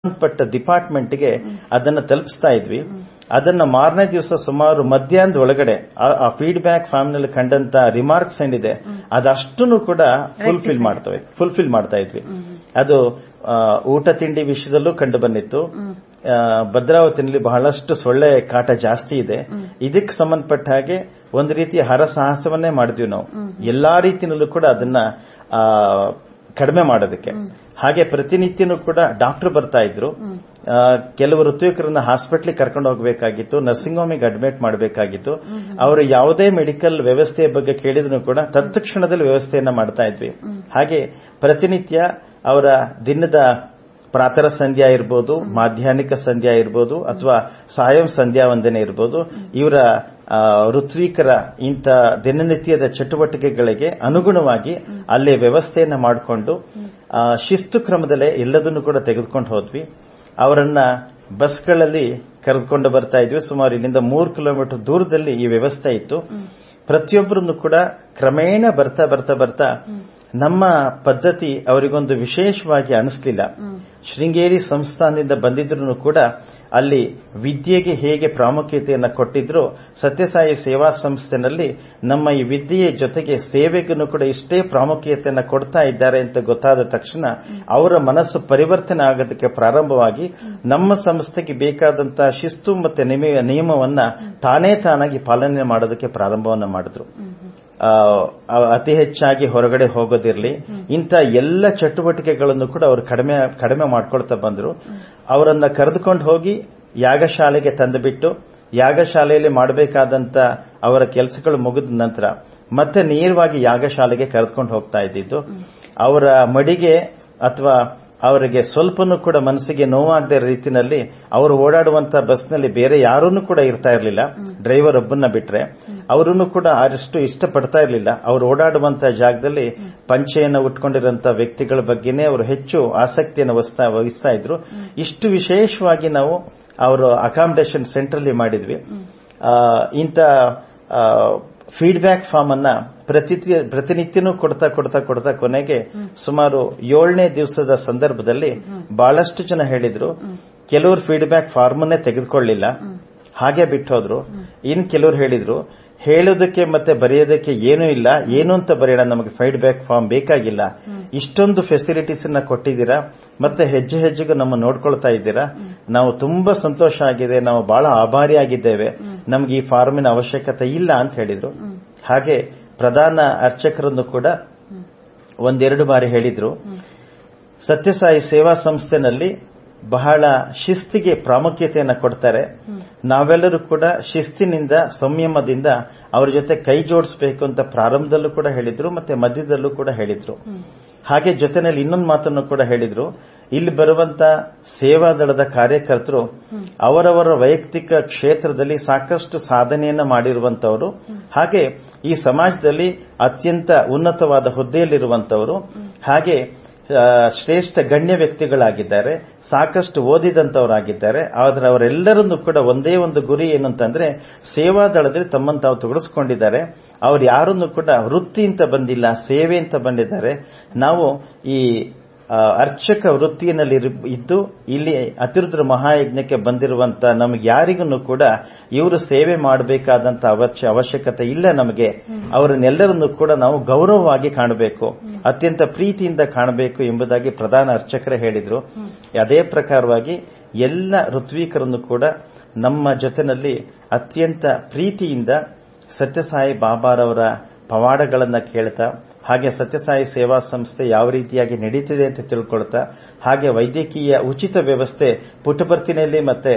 ಪಟ್ಟ ಡಿಪಾರ್ಟ್ಮೆಂಟ್ಗೆ ಅದನ್ನ ತಲುಪಿಸ್ತಾ ಇದ್ವಿ ಅದನ್ನ ಮಾರನೇ ದಿವಸ ಸುಮಾರು ಮಧ್ಯಾಹ್ನದ ಒಳಗಡೆ ಆ ಫೀಡ್ಬ್ಯಾಕ್ ಫಾರ್ಮ್ ನಲ್ಲಿ ಕಂಡಂತ ರಿಮಾರ್ಕ್ಸ್ ಏನಿದೆ ಅದಷ್ಟನ್ನು ಕೂಡ ಫುಲ್ಫಿಲ್ ಮಾಡ್ತವೆ ಫುಲ್ಫಿಲ್ ಮಾಡ್ತಾ ಇದ್ವಿ ಅದು ಆ, ಊಟ ತಿಂಡಿ ವಿಷಯದಲ್ಲೂ ಕಂಡು ಬಂದಿತ್ತು ಆ, ಭದ್ರಾವತಿನಲ್ಲಿ ಬಹಳಷ್ಟು ಸೊಳ್ಳೆ ಕಾಟ ಜಾಸ್ತಿ ಇದೆ ಇದಕ್ಕೆ ಸಂಬಂಧಪಟ್ಟ ಹಾಗೆ ಒಂದು ರೀತಿಯ ಹರಸಾಹಸವನ್ನೇ ಮಾಡಿದ್ವಿ ನಾವು ಎಲ್ಲಾ ರೀತಿಯಲ್ಲೂ ಕೂಡ ಅದನ್ನ ಆ, ಕಡಿಮೆ ಮಾಡೋದಕ್ಕೆ ಹಾಗೆ ಪ್ರತಿನಿತ್ಯನೂ ಕೂಡ ಡಾಕ್ಟರ್ ಬರ್ತಾ ಇದ್ರು ಆ, ಕೆಲವು ಋತುವಿಕರನ್ನ ಹಾಸ್ಪಿಟ್ಲಿಗೆ ಕರ್ಕೊಂಡು ಹೋಗಬೇಕಾಗಿತ್ತು ನರ್ಸಿಂಗ್ ಹೋಮಿಗೆ ಅಡ್ಮಿಟ್ ಮಾಡಬೇಕಾಗಿತ್ತು ಅವರು ಯಾವುದೇ ಮೆಡಿಕಲ್ ವ್ಯವಸ್ಥೆಯ ಬಗ್ಗೆ ಕೇಳಿದ್ರು ಕೂಡ ತತ್ಕ್ಷಣದಲ್ಲಿ ವ್ಯವಸ್ಥೆಯನ್ನ ಮಾಡ್ತಾ ಇದ್ವಿ ಹಾಗೆ ಪ್ರತಿನಿತ್ಯ ಅವರ ದಿನದ ಪ್ರಾತಃ ಸಂಧ್ಯಾ ಇರ್ಬೋದು ಮಾಧ್ಯಾಹ್ನಿಕ ಸಂಧ್ಯಾ ಇರ್ಬೋದು ಅಥವಾ ಸಾಯಂ ಸಂಧ್ಯಾ ವಂದನೆ ಇರ್ಬೋದು ಇವರ ಆ, ಋತ್ವಿಕರ ಇಂಥ ದಿನನಿತ್ಯದ ಚಟುವಟಿಕೆಗಳಿಗೆ ಅನುಗುಣವಾಗಿ ಅಲ್ಲೇ ವ್ಯವಸ್ಥೆಯನ್ನ ಮಾಡಿಕೊಂಡು ಶಿಸ್ತು ಕ್ರಮದಲ್ಲೇ ಎಲ್ಲದನ್ನು ಕೂಡ ತೆಗೆದುಕೊಂಡು ಹೋದ್ವಿ ಅವರನ್ನ ಬಸ್ಗಳಲ್ಲಿ ಕರೆದುಕೊಂಡು ಬರ್ತಾ ಇದ್ವಿ ಸುಮಾರು ಇಲ್ಲಿಂದ ಮೂರು ಕಿಲೋಮೀಟರ್ ದೂರದಲ್ಲಿ ಈ ವ್ಯವಸ್ಥೆ ಇತ್ತು ಪ್ರತಿಯೊಬ್ಬರನ್ನು ಕೂಡ ಕ್ರಮೇಣ ಬರ್ತಾ ಬರ್ತಾ ಬರ್ತಾ ನಮ್ಮ ಪದ್ಧತಿ ಅವರಿಗೊಂದು ವಿಶೇಷವಾಗಿ ಅನಿಸ್ಲಿಲ್ಲ ಶೃಂಗೇರಿ ಸಂಸ್ಥಾನದಿಂದ ಬಂದಿದ್ರು ಕೂಡ ಅಲ್ಲಿ ವಿದ್ಯೆಗೆ ಹೇಗೆ ಪ್ರಾಮುಖ್ಯತೆಯನ್ನು ಕೊಟ್ಟಿದ್ರು ಸತ್ಯಸಾಯಿ ಸೇವಾ ಸಂಸ್ಥೆನಲ್ಲಿ ನಮ್ಮ ಈ ವಿದ್ಯೆಯ ಜೊತೆಗೆ ಸೇವೆಗೂ ಕೂಡ ಇಷ್ಟೇ ಪ್ರಾಮುಖ್ಯತೆಯನ್ನು ಕೊಡ್ತಾ ಇದ್ದಾರೆ ಅಂತ ಗೊತ್ತಾದ ತಕ್ಷಣ ಅವರ ಮನಸ್ಸು ಪರಿವರ್ತನೆ ಆಗೋದಕ್ಕೆ ಪ್ರಾರಂಭವಾಗಿ ನಮ್ಮ ಸಂಸ್ಥೆಗೆ ಬೇಕಾದಂತಹ ಶಿಸ್ತು ಮತ್ತೆ ನಿಮ- ನಿಯಮವನ್ನ ತಾನೇ ತಾನಾಗಿ ಪಾಲನೆ ಮಾಡೋದಕ್ಕೆ ಪ್ರಾರಂಭವನ್ನ ಮಾಡಿದ್ರು ಆ, ಅತಿ ಹೆಚ್ಚಾಗಿ ಹೊರಗಡೆ ಹೋಗೋದಿರಲಿ ಇಂಥ ಎಲ್ಲ ಚಟುವಟಿಕೆಗಳನ್ನು ಕೂಡ ಅವರು ಕಡಿಮೆ ಕಡಿಮೆ ಮಾಡ್ಕೊಳ್ತಾ ಬಂದ್ರು ಅವರನ್ನ ಕರೆದುಕೊಂಡು ಹೋಗಿ ಯಾಗಶಾಲೆಗೆ ತಂದುಬಿಟ್ಟು ಯಾಗಶಾಲೆಯಲ್ಲಿ ಮಾಡಬೇಕಾದಂತ ಅವರ ಕೆಲಸಗಳು ಮುಗಿದ ನಂತರ ಮತ್ತೆ ನೇರವಾಗಿ ಯಾಗಶಾಲೆಗೆ ಕರೆದುಕೊಂಡು ಹೋಗ್ತಾ ಇದ್ದಿದ್ದು ಅವರ ಮಡಿಗೆ ಅಥವಾ ಅವರಿಗೆ ಸ್ವಲ್ಪನೂ ಕೂಡ ಮನಸ್ಸಿಗೆ ನೋವಾಗದ ರೀತಿಯಲ್ಲಿ ಅವರು ಓಡಾಡುವಂತ ಬಸ್ನಲ್ಲಿ ಬೇರೆ ಯಾರನ್ನೂ ಕೂಡ ಇರ್ತಾ ಇರಲಿಲ್ಲ ಡ್ರೈವರ್ ಒಬ್ಬನ್ನ ಬಿಟ್ರೆ ಅವರನ್ನು ಕೂಡ ಅಷ್ಟು ಇಷ್ಟಪಡ್ತಾ ಇರಲಿಲ್ಲ ಅವರು ಓಡಾಡುವಂತ ಜಾಗದಲ್ಲಿ ಪಂಚೆಯನ್ನು ಉಟ್ಕೊಂಡಿರುವಂತ ವ್ಯಕ್ತಿಗಳ ಬಗ್ಗೆನೇ ಅವರು ಹೆಚ್ಚು ಆಸಕ್ತಿಯನ್ನು ವಹಿಸ್ತಾ ವಹಿಸ್ತಾ ಇದ್ರು ಇಷ್ಟು ವಿಶೇಷವಾಗಿ ನಾವು ಅವರು ಅಕಾಮಿಡೇಷನ್ ಸೆಂಟರ್ ಮಾಡಿದ್ವಿ ಆ, ಇಂಥ ಫೀಡ್ಬ್ಯಾಕ್ ಫಾರ್ಮ್ ಅನ್ನ ಪ್ರತಿನಿತ್ಯ ಪ್ರತಿನಿತ್ಯನೂ ಕೊಡ್ತಾ ಕೊಡ್ತಾ ಕೊಡ್ತಾ ಕೊನೆಗೆ ಸುಮಾರು ಏಳನೇ ದಿವಸದ ಸಂದರ್ಭದಲ್ಲಿ ಬಹಳಷ್ಟು ಜನ ಹೇಳಿದ್ರು ಕೆಲವರು ಫೀಡ್ಬ್ಯಾಕ್ ಫಾರ್ಮ್ ಅನ್ನೇ ತೆಗೆದುಕೊಳ್ಳಿಲ್ಲ ಹಾಗೆ ಬಿಟ್ಟು ಹೋದ್ರು ಇನ್ ಕೆಲವರು ಹೇಳಿದ್ರು ಹೇಳೋದಕ್ಕೆ ಮತ್ತೆ ಬರೆಯೋದಕ್ಕೆ ಏನೂ ಇಲ್ಲ ಏನು ಅಂತ ಬರೆಯೋಣ ನಮಗೆ ಫೀಡ್ಬ್ಯಾಕ್ ಫಾರ್ಮ್ ಬೇಕಾಗಿಲ್ಲ ಇಷ್ಟೊಂದು ಫೆಸಿಲಿಟೀಸ್ ಅನ್ನ ಕೊಟ್ಟಿದ್ದೀರಾ ಮತ್ತೆ ಹೆಜ್ಜೆ ಹೆಜ್ಜೆಗೂ ನಮ್ಮ ನೋಡ್ಕೊಳ್ತಾ ಇದ್ದೀರಾ ನಾವು ತುಂಬಾ ಸಂತೋಷ ಆಗಿದೆ ನಾವು ಬಹಳ ಆಭಾರಿಯಾಗಿದ್ದೇವೆ ನಮ್ಗೆ ಈ ಫಾರ್ಮಿನ ಅವಶ್ಯಕತೆ ಇಲ್ಲ ಅಂತ ಹೇಳಿದ್ರು ಹಾಗೆ ಪ್ರಧಾನ ಅರ್ಚಕರನ್ನು ಕೂಡ ಒಂದೆರಡು ಬಾರಿ ಹೇಳಿದ್ರು ಸತ್ಯಸಾಯಿ ಸೇವಾ ಸಂಸ್ಥೆನಲ್ಲಿ ಬಹಳ ಶಿಸ್ತಿಗೆ ಪ್ರಾಮುಖ್ಯತೆಯನ್ನು ಕೊಡ್ತಾರೆ ನಾವೆಲ್ಲರೂ ಕೂಡ ಶಿಸ್ತಿನಿಂದ ಸಂಯಮದಿಂದ ಅವ್ರ ಜೊತೆ ಕೈ ಜೋಡಿಸಬೇಕು ಅಂತ ಪ್ರಾರಂಭದಲ್ಲೂ ಕೂಡ ಹೇಳಿದ್ರು ಮತ್ತೆ ಮಧ್ಯದಲ್ಲೂ ಕೂಡ ಹೇಳಿದ್ರು ಹಾಗೆ ಜೊತೆನಲ್ಲಿ ಇನ್ನೊಂದು ಮಾತನ್ನು ಕೂಡ ಹೇಳಿದ್ರು ಇಲ್ಲಿ ಬರುವಂತ ಸೇವಾದಳದ ಕಾರ್ಯಕರ್ತರು ಅವರವರ ವೈಯಕ್ತಿಕ ಕ್ಷೇತ್ರದಲ್ಲಿ ಸಾಕಷ್ಟು ಸಾಧನೆಯನ್ನ ಮಾಡಿರುವಂತವರು ಹಾಗೆ ಈ ಸಮಾಜದಲ್ಲಿ ಅತ್ಯಂತ ಉನ್ನತವಾದ ಹುದ್ದೆಯಲ್ಲಿರುವಂತವರು ಹಾಗೆ ಆ, ಶ್ರೇಷ್ಠ ಗಣ್ಯ ವ್ಯಕ್ತಿಗಳಾಗಿದ್ದಾರೆ ಸಾಕಷ್ಟು ಓದಿದಂತವರಾಗಿದ್ದಾರೆ ಆದರೆ ಅವರೆಲ್ಲರನ್ನೂ ಕೂಡ ಒಂದೇ ಒಂದು ಗುರಿ ಏನು ಅಂತಂದ್ರೆ ಸೇವಾದಳದಲ್ಲಿ ತಮ್ಮನ್ನು ತಾವು ತೊಡಗಿಸ್ಕೊಂಡಿದ್ದಾರೆ ಅವ್ರು ಯಾರನ್ನು ಕೂಡ ವೃತ್ತಿ ಅಂತ ಬಂದಿಲ್ಲ ಸೇವೆ ಅಂತ ಬಂದಿದ್ದಾರೆ ನಾವು ಈ ಆ, ಅರ್ಚಕ ವೃತ್ತಿಯಲ್ಲಿ ಇರು- ಇದ್ದು ಇಲ್ಲಿ ಅತಿರುದ್ರ ಮಹಾಯಜ್ಞಕ್ಕೆ ಬಂದಿರುವಂತ ನಮಗೆ ಯಾರಿಗೂ ಕೂಡ ಇವರು ಸೇವೆ ಮಾಡಬೇಕಾದಂತ ಅವಶ್ಯ ಅವಶ್ಯಕತೆ ಇಲ್ಲ ನಮಗೆ ಅವರನ್ನೆಲ್ಲರನ್ನು ಕೂಡ ನಾವು ಗೌರವವಾಗಿ ಕಾಣಬೇಕು ಅತ್ಯಂತ ಪ್ರೀತಿಯಿಂದ ಕಾಣಬೇಕು ಎಂಬುದಾಗಿ ಪ್ರಧಾನ ಅರ್ಚಕರೇ ಹೇಳಿದ್ರು ಅದೇ ಪ್ರಕಾರವಾಗಿ ಎಲ್ಲ ಋತ್ವೀಕರನ್ನು ಕೂಡ ನಮ್ಮ ಜೊತೆನಲ್ಲಿ ಅತ್ಯಂತ ಪ್ರೀತಿಯಿಂದ ಸತ್ಯಸಾಯಿ ಬಾಬಾರವರ ಪವಾಡಗಳನ್ನ ಕೇಳ್ತಾ ಹಾಗೆ ಸತ್ಯಸಾಯಿ ಸೇವಾ ಸಂಸ್ಥೆ ಯಾವ ರೀತಿಯಾಗಿ ನಡೀತಿದೆ ಅಂತ ತಿಳ್ಕೊಳ್ತಾ ಹಾಗೆ ವೈದ್ಯಕೀಯ ಉಚಿತ ವ್ಯವಸ್ಥೆ ಪುಟ್ಟಪರ್ತಿನಲ್ಲಿ ಮತ್ತೆ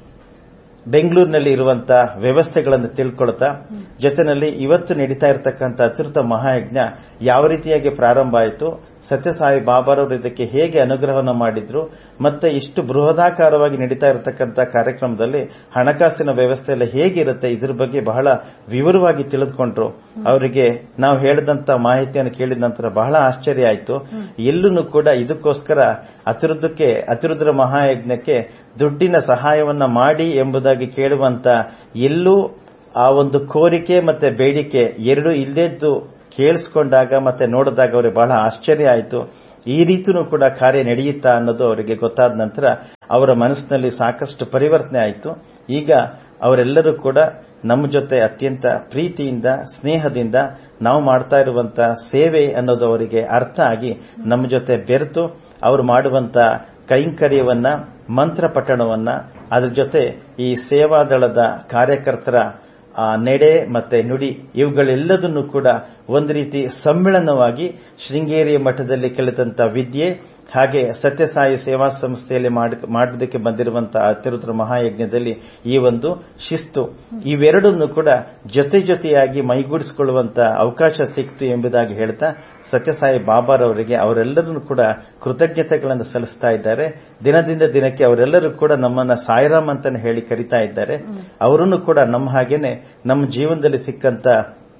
ಬೆಂಗಳೂರಿನಲ್ಲಿ ಇರುವಂತಹ ವ್ಯವಸ್ಥೆಗಳನ್ನು ತಿಳ್ಕೊಳ್ತಾ ಜೊತೆನಲ್ಲಿ ಇವತ್ತು ನಡೀತಾ ಇರತಕ್ಕಂಥ ಅತಿೃತ ಮಹಾಯಜ್ಞ ಯಾವ ರೀತಿಯಾಗಿ ಪ್ರಾರಂಭ ಆಯಿತು ಸತ್ಯಸಾಯಿ ಬಾಬಾರವರು ಇದಕ್ಕೆ ಹೇಗೆ ಅನುಗ್ರಹವನ್ನು ಮಾಡಿದ್ರು ಮತ್ತೆ ಇಷ್ಟು ಬೃಹದಾಕಾರವಾಗಿ ನಡೀತಾ ಇರತಕ್ಕಂಥ ಕಾರ್ಯಕ್ರಮದಲ್ಲಿ ಹಣಕಾಸಿನ ವ್ಯವಸ್ಥೆ ಎಲ್ಲ ಹೇಗಿರುತ್ತೆ ಇದ್ರ ಬಗ್ಗೆ ಬಹಳ ವಿವರವಾಗಿ ತಿಳಿದುಕೊಂಡ್ರು ಅವರಿಗೆ ನಾವು ಹೇಳಿದಂತ ಮಾಹಿತಿಯನ್ನು ಕೇಳಿದ ನಂತರ ಬಹಳ ಆಶ್ಚರ್ಯ ಆಯಿತು ಎಲ್ಲೂ ಕೂಡ ಇದಕ್ಕೋಸ್ಕರ ಅತಿರುದ್ಧಕ್ಕೆ ಅತಿರುದ್ರ ಮಹಾಯಜ್ಞಕ್ಕೆ ದುಡ್ಡಿನ ಸಹಾಯವನ್ನ ಮಾಡಿ ಎಂಬುದಾಗಿ ಕೇಳುವಂತ ಎಲ್ಲೂ ಆ ಒಂದು ಕೋರಿಕೆ ಮತ್ತೆ ಬೇಡಿಕೆ ಎರಡು ಇಲ್ದೇದ್ದು ಕೇಳಿಸ್ಕೊಂಡಾಗ ಮತ್ತೆ ನೋಡಿದಾಗ ಅವರಿಗೆ ಬಹಳ ಆಶ್ಚರ್ಯ ಆಯಿತು ಈ ರೀತಿನೂ ಕೂಡ ಕಾರ್ಯ ನಡೆಯುತ್ತಾ ಅನ್ನೋದು ಅವರಿಗೆ ಗೊತ್ತಾದ ನಂತರ ಅವರ ಮನಸ್ಸಿನಲ್ಲಿ ಸಾಕಷ್ಟು ಪರಿವರ್ತನೆ ಆಯಿತು ಈಗ ಅವರೆಲ್ಲರೂ ಕೂಡ ನಮ್ಮ ಜೊತೆ ಅತ್ಯಂತ ಪ್ರೀತಿಯಿಂದ ಸ್ನೇಹದಿಂದ ನಾವು ಮಾಡ್ತಾ ಇರುವಂತ ಸೇವೆ ಅನ್ನೋದು ಅವರಿಗೆ ಅರ್ಥ ಆಗಿ ನಮ್ಮ ಜೊತೆ ಬೆರೆತು ಅವರು ಮಾಡುವಂತ ಕೈಂಕರ್ಯವನ್ನ ಮಂತ್ರ ಪಠಣವನ್ನ ಅದರ ಜೊತೆ ಈ ಸೇವಾದಳದ ಕಾರ್ಯಕರ್ತರ ಆ ನೆಡೆ ಮತ್ತೆ ನುಡಿ ಇವುಗಳೆಲ್ಲದನ್ನು ಕೂಡ ಒಂದು ರೀತಿ ಸಮ್ಮಿಳನವಾಗಿ ಶೃಂಗೇರಿಯ ಮಠದಲ್ಲಿ ಕಲಿತಂತ ವಿದ್ಯೆ ಹಾಗೆ ಸತ್ಯಸಾಯಿ ಸೇವಾ ಸಂಸ್ಥೆಯಲ್ಲಿ ಮಾಡೋದಕ್ಕೆ ಬಂದಿರುವಂತಹ ಅತಿರುದ್ರ ಮಹಾಯಜ್ಞದಲ್ಲಿ ಈ ಒಂದು ಶಿಸ್ತು ಇವೆರಡನ್ನು ಕೂಡ ಜೊತೆ ಜೊತೆಯಾಗಿ ಮೈಗೂಡಿಸಿಕೊಳ್ಳುವಂತ ಅವಕಾಶ ಸಿಕ್ತು ಎಂಬುದಾಗಿ ಹೇಳ್ತಾ ಸತ್ಯಸಾಯಿ ಬಾಬಾರವರಿಗೆ ಅವರೆಲ್ಲರೂ ಕೂಡ ಕೃತಜ್ಞತೆಗಳನ್ನು ಸಲ್ಲಿಸ್ತಾ ಇದ್ದಾರೆ ದಿನದಿಂದ ದಿನಕ್ಕೆ ಅವರೆಲ್ಲರೂ ಕೂಡ ನಮ್ಮನ್ನ ಸಾಯಿರಾಮ್ ಅಂತಾನೆ ಹೇಳಿ ಕರಿತಾ ಇದ್ದಾರೆ ಅವರನ್ನು ಕೂಡ ನಮ್ಮ ಹಾಗೇನೆ ನಮ್ಮ ಜೀವನದಲ್ಲಿ ಸಿಕ್ಕಂತ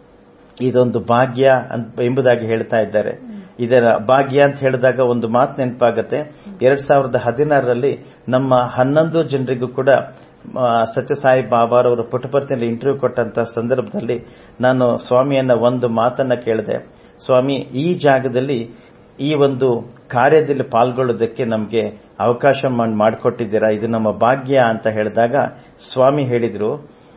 ಇದೊಂದು ಭಾಗ್ಯ ಎಂಬುದಾಗಿ ಹೇಳ್ತಾ ಇದ್ದಾರೆ ಇದರ ಭಾಗ್ಯ ಅಂತ ಹೇಳಿದಾಗ ಒಂದು ಮಾತು ನೆನಪಾಗತ್ತೆ ಎರಡ್ ಸಾವಿರದ ಹದಿನಾರರಲ್ಲಿ ನಮ್ಮ ಹನ್ನೊಂದು ಜನರಿಗೂ ಕೂಡ ಸತ್ಯಸಾಯಿ ಬಾಬಾರವರು ಪುಟಪರ್ತಿಯಲ್ಲಿ ಇಂಟರ್ವ್ಯೂ ಕೊಟ್ಟಂತ ಸಂದರ್ಭದಲ್ಲಿ ನಾನು ಸ್ವಾಮಿಯನ್ನ ಒಂದು ಮಾತನ್ನ ಕೇಳಿದೆ ಸ್ವಾಮಿ ಈ ಜಾಗದಲ್ಲಿ ಈ ಒಂದು ಕಾರ್ಯದಲ್ಲಿ ಪಾಲ್ಗೊಳ್ಳೋದಕ್ಕೆ ನಮಗೆ ಅವಕಾಶ ಮಾಡಿಕೊಟ್ಟಿದ್ದೀರಾ ಇದು ನಮ್ಮ ಭಾಗ್ಯ ಅಂತ ಹೇಳಿದಾಗ ಸ್ವಾಮಿ ಹೇಳಿದ್ರು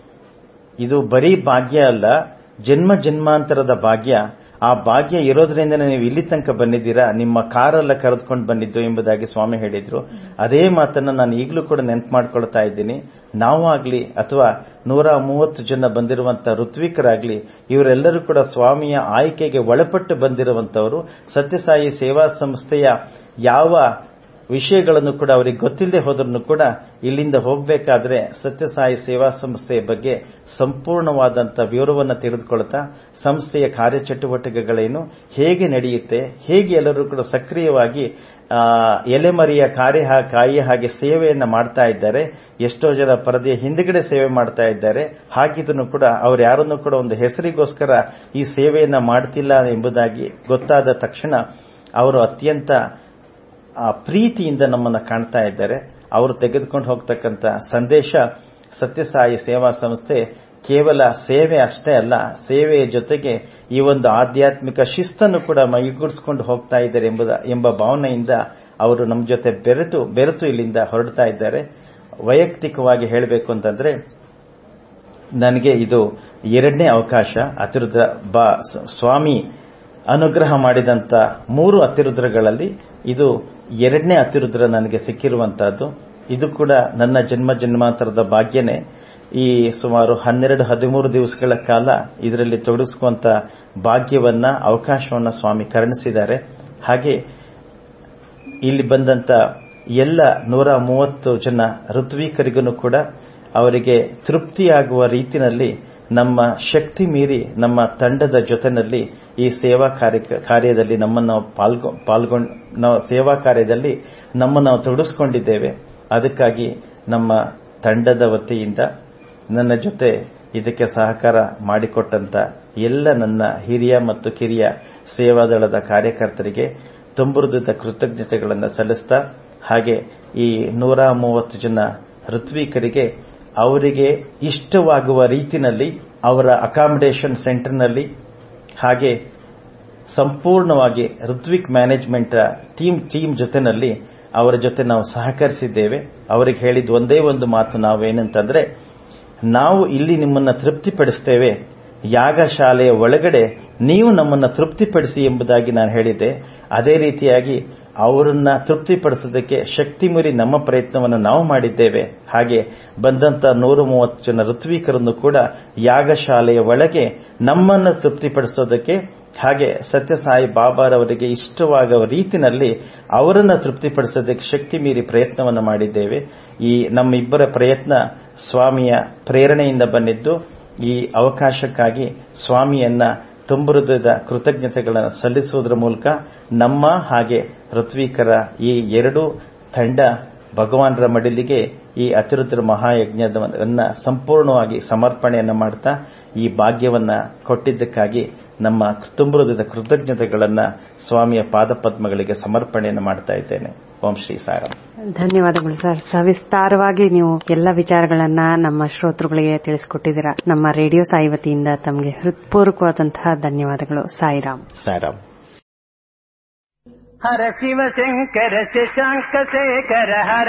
ಇದು ಬರೀ ಭಾಗ್ಯ ಅಲ್ಲ ಜನ್ಮ ಜನ್ಮಾಂತರದ ಭಾಗ್ಯ ಆ ಭಾಗ್ಯ ಇರೋದ್ರಿಂದ ನೀವು ಇಲ್ಲಿ ತನಕ ಬಂದಿದ್ದೀರಾ ನಿಮ್ಮ ಕಾರೆಲ್ಲ ಕರೆದುಕೊಂಡು ಬಂದಿದ್ದು ಎಂಬುದಾಗಿ ಸ್ವಾಮಿ ಹೇಳಿದ್ರು ಅದೇ ಮಾತನ್ನ ನಾನು ಈಗಲೂ ಕೂಡ ನೆನಪು ಮಾಡ್ಕೊಳ್ತಾ ಇದ್ದೀನಿ ನಾವು ಆಗ್ಲಿ ಅಥವಾ ನೂರ ಮೂವತ್ತು ಜನ ಬಂದಿರುವಂತಹ ಋತ್ವಿಕರಾಗ್ಲಿ ಇವರೆಲ್ಲರೂ ಕೂಡ ಸ್ವಾಮಿಯ ಆಯ್ಕೆಗೆ ಒಳಪಟ್ಟು ಬಂದಿರುವಂತವರು ಸತ್ಯಸಾಯಿ ಸೇವಾ ಸಂಸ್ಥೆಯ ಯಾವ ವಿಷಯಗಳನ್ನು ಕೂಡ ಅವರಿಗೆ ಗೊತ್ತಿಲ್ಲದೆ ಹೋದ್ರೂ ಕೂಡ ಇಲ್ಲಿಂದ ಹೋಗಬೇಕಾದ್ರೆ ಸತ್ಯಸಾಯಿ ಸೇವಾ ಸಂಸ್ಥೆಯ ಬಗ್ಗೆ ಸಂಪೂರ್ಣವಾದಂಥ ವಿವರವನ್ನು ತೆಗೆದುಕೊಳ್ತಾ ಸಂಸ್ಥೆಯ ಕಾರ್ಯಚಟುವಟಿಕೆಗಳೇನು ಹೇಗೆ ನಡೆಯುತ್ತೆ ಹೇಗೆ ಎಲ್ಲರೂ ಕೂಡ ಸಕ್ರಿಯವಾಗಿ ಎಲೆಮರಿಯ ಕಾರ್ಯ ಕಾಯಿಯ ಹಾಗೆ ಸೇವೆಯನ್ನ ಮಾಡ್ತಾ ಇದ್ದಾರೆ ಎಷ್ಟೋ ಜನ ಪರದೆಯ ಹಿಂದ್ಗಡೆ ಸೇವೆ ಮಾಡ್ತಾ ಇದ್ದಾರೆ ಹಾಗಿದ್ದನ್ನು ಕೂಡ ಅವ್ರು ಯಾರನ್ನೂ ಕೂಡ ಒಂದು ಹೆಸರಿಗೋಸ್ಕರ ಈ ಸೇವೆಯನ್ನ ಮಾಡ್ತಿಲ್ಲ ಎಂಬುದಾಗಿ ಗೊತ್ತಾದ ತಕ್ಷಣ ಅವರು ಅತ್ಯಂತ ಪ್ರೀತಿಯಿಂದ ನಮ್ಮನ್ನ ಕಾಣ್ತಾ ಇದ್ದಾರೆ ಅವರು ತೆಗೆದುಕೊಂಡು ಹೋಗ್ತಕ್ಕಂಥ ಸಂದೇಶ ಸತ್ಯಸಾಯಿ ಸೇವಾ ಸಂಸ್ಥೆ ಕೇವಲ ಸೇವೆ ಅಷ್ಟೇ ಅಲ್ಲ ಸೇವೆಯ ಜೊತೆಗೆ ಈ ಒಂದು ಆಧ್ಯಾತ್ಮಿಕ ಶಿಸ್ತನ್ನು ಕೂಡ ಮೈಗೂಡಿಸಿಕೊಂಡು ಹೋಗ್ತಾ ಇದ್ದಾರೆ ಎಂಬುದ ಎಂಬ ಭಾವನೆಯಿಂದ ಅವರು ನಮ್ಮ ಜೊತೆ ಬೆರೆತು ಬೆರೆತು ಇಲ್ಲಿಂದ ಹೊರಡ್ತಾ ಇದ್ದಾರೆ ವೈಯಕ್ತಿಕವಾಗಿ ಹೇಳಬೇಕು ಅಂತಂದ್ರೆ ನನಗೆ ಇದು ಎರಡನೇ ಅವಕಾಶ ಅತಿರುದ್ರ ಬಾ ಸ್ವಾಮಿ ಅನುಗ್ರಹ ಮಾಡಿದಂತ ಮೂರು ಅತಿರುದ್ರಗಳಲ್ಲಿ ಇದು ಎರಡನೇ ಅತಿರುದ್ರ ನನಗೆ ಸಿಕ್ಕಿರುವಂತಹದ್ದು ಇದು ಕೂಡ ನನ್ನ ಜನ್ಮ ಜನ್ಮಾಂತರದ ಭಾಗ್ಯನೇ ಈ ಸುಮಾರು ಹನ್ನೆರಡು ಹದಿಮೂರು ದಿವಸಗಳ ಕಾಲ ಇದರಲ್ಲಿ ತೊಡಗಿಸುವಂತ ಭಾಗ್ಯವನ್ನ ಅವಕಾಶವನ್ನ ಸ್ವಾಮಿ ಕರುಣಿಸಿದ್ದಾರೆ ಹಾಗೆ ಇಲ್ಲಿ ಬಂದಂತ ಎಲ್ಲ ನೂರ ಮೂವತ್ತು ಜನ ಋತ್ವಿಕರಿಗೂ ಕೂಡ ಅವರಿಗೆ ತೃಪ್ತಿಯಾಗುವ ರೀತಿಯಲ್ಲಿ ನಮ್ಮ ಶಕ್ತಿ ಮೀರಿ ನಮ್ಮ ತಂಡದ ಜೊತೆನಲ್ಲಿ ಈ ಸೇವಾ ಕಾರ್ಯದಲ್ಲಿ ನಮ್ಮನ್ನು ಪಾಲ್ಗೊಂಡು ನಾವು ಸೇವಾ ಕಾರ್ಯದಲ್ಲಿ ನಮ್ಮನ್ನು ನಾವು ತೊಡಗಿಸಿಕೊಂಡಿದ್ದೇವೆ ಅದಕ್ಕಾಗಿ ನಮ್ಮ ತಂಡದ ವತಿಯಿಂದ ನನ್ನ ಜೊತೆ ಇದಕ್ಕೆ ಸಹಕಾರ ಮಾಡಿಕೊಟ್ಟಂತ ಎಲ್ಲ ನನ್ನ ಹಿರಿಯ ಮತ್ತು ಕಿರಿಯ ಸೇವಾದಳದ ಕಾರ್ಯಕರ್ತರಿಗೆ ತುಂಬುರುದ ಕೃತಜ್ಞತೆಗಳನ್ನು ಸಲ್ಲಿಸ್ತಾ ಹಾಗೆ ಈ ನೂರ ಮೂವತ್ತು ಜನ ಋತ್ವಿಕರಿಗೆ ಅವರಿಗೆ ಇಷ್ಟವಾಗುವ ರೀತಿಯಲ್ಲಿ ಅವರ ಅಕಾಮಿಡೇಷನ್ ಸೆಂಟರ್ನಲ್ಲಿ ಹಾಗೆ ಸಂಪೂರ್ಣವಾಗಿ ಋತ್ವಿಕ್ ಮ್ಯಾನೇಜ್ಮೆಂಟ್ ಟೀಮ್ ಟೀಮ್ ಜೊತೆನಲ್ಲಿ ಅವರ ಜೊತೆ ನಾವು ಸಹಕರಿಸಿದ್ದೇವೆ ಅವರಿಗೆ ಹೇಳಿದ ಒಂದೇ ಒಂದು ಮಾತು ನಾವೇನಂತಂದ್ರೆ ನಾವು ಇಲ್ಲಿ ನಿಮ್ಮನ್ನ ತೃಪ್ತಿಪಡಿಸ್ತೇವೆ ಯಾಗಶಾಲೆಯ ಒಳಗಡೆ ನೀವು ನಮ್ಮನ್ನ ತೃಪ್ತಿಪಡಿಸಿ ಎಂಬುದಾಗಿ ನಾನು ಹೇಳಿದ್ದೆ ಅದೇ ರೀತಿಯಾಗಿ ಅವರನ್ನ ತೃಪ್ತಿಪಡಿಸೋದಕ್ಕೆ ಶಕ್ತಿ ಮೀರಿ ನಮ್ಮ ಪ್ರಯತ್ನವನ್ನು ನಾವು ಮಾಡಿದ್ದೇವೆ ಹಾಗೆ ಬಂದಂತ ನೂರ ಮೂವತ್ತು ಜನ ಋತ್ವಿಕರನ್ನು ಕೂಡ ಯಾಗಶಾಲೆಯ ಒಳಗೆ ನಮ್ಮನ್ನು ತೃಪ್ತಿಪಡಿಸೋದಕ್ಕೆ ಹಾಗೆ ಸತ್ಯಸಾಯಿ ಬಾಬಾರವರಿಗೆ ಇಷ್ಟವಾಗುವ ರೀತಿಯಲ್ಲಿ ಅವರನ್ನು ತೃಪ್ತಿಪಡಿಸೋದಕ್ಕೆ ಶಕ್ತಿ ಮೀರಿ ಪ್ರಯತ್ನವನ್ನು ಮಾಡಿದ್ದೇವೆ ಈ ನಮ್ಮಿಬ್ಬರ ಪ್ರಯತ್ನ ಸ್ವಾಮಿಯ ಪ್ರೇರಣೆಯಿಂದ ಬಂದಿದ್ದು ಈ ಅವಕಾಶಕ್ಕಾಗಿ ಸ್ವಾಮಿಯನ್ನ ತುಂಬುರುದ ಕೃತಜ್ಞತೆಗಳನ್ನು ಸಲ್ಲಿಸುವುದರ ಮೂಲಕ ನಮ್ಮ ಹಾಗೆ ಋತ್ವೀಕರ ಈ ಎರಡು ತಂಡ ಭಗವಾನರ ಮಡಿಲಿಗೆ ಈ ಅತಿರುದ್ರ ಮಹಾಯಜ್ಞವನ್ನ ಸಂಪೂರ್ಣವಾಗಿ ಸಮರ್ಪಣೆಯನ್ನು ಮಾಡ್ತಾ ಈ ಭಾಗ್ಯವನ್ನ ಕೊಟ್ಟಿದ್ದಕ್ಕಾಗಿ ನಮ್ಮ ತುಂಬುರುದ ಕೃತಜ್ಞತೆಗಳನ್ನ ಸ್ವಾಮಿಯ ಪಾದಪದ್ಮಗಳಿಗೆ ಸಮರ್ಪಣೆಯನ್ನು ಮಾಡ್ತಾ ಇದ್ದೇನೆ ಓಂ ಶ್ರೀ ಸಾರಾಮ್ ಧನ್ಯವಾದಗಳು ಸರ್ ಸವಿಸ್ತಾರವಾಗಿ ನೀವು ಎಲ್ಲ ವಿಚಾರಗಳನ್ನ ನಮ್ಮ ಶ್ರೋತೃಗಳಿಗೆ ತಿಳಿಸಿಕೊಟ್ಟಿದ್ದೀರಾ ನಮ್ಮ ರೇಡಿಯೋ ಸಾಯಿ ವತಿಯಿಂದ ತಮಗೆ ಹೃತ್ಪೂರ್ವಕವಾದಂತಹ ಧನ್ಯವಾದಗಳು ಸಾಯಿರಾಮ್ ಸಾರಾಮ್ ಹರ ಶಿವ ಶಂಕರ ಶಶಾಂಕ ಶೇಖರ ಹರ